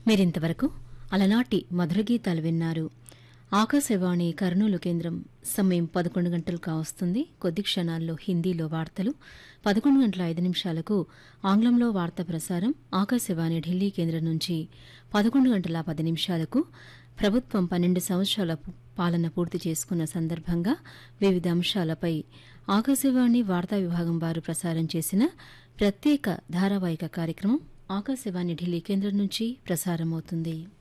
మీరింతవరకు అలనాటి మధుర గీతాలు విన్నారు ఆకాశవాణి కర్నూలు కేంద్రం సమయం పదకొండు గంటలు కావస్తుంది కొద్ది క్షణాల్లో హిందీలో వార్తలు పదకొండు గంటల ఐదు నిమిషాలకు ఆంగ్లంలో వార్త ప్రసారం ఆకాశవాణి ఢిల్లీ కేంద్రం నుంచి పదకొండు గంటల పది నిమిషాలకు ప్రభుత్వం పన్నెండు సంవత్సరాల పు- పాలన పూర్తి చేసుకున్న సందర్భంగా వివిధ అంశాలపై ఆకాశవాణి వార్తా విభాగం వారు ప్రసారం చేసిన ప్రత్యేక ధారావాహిక కార్యక్రమం ఆకాశవాణి ఢిల్లీ కేంద్రం నుంచి ప్రసారమవుతుంది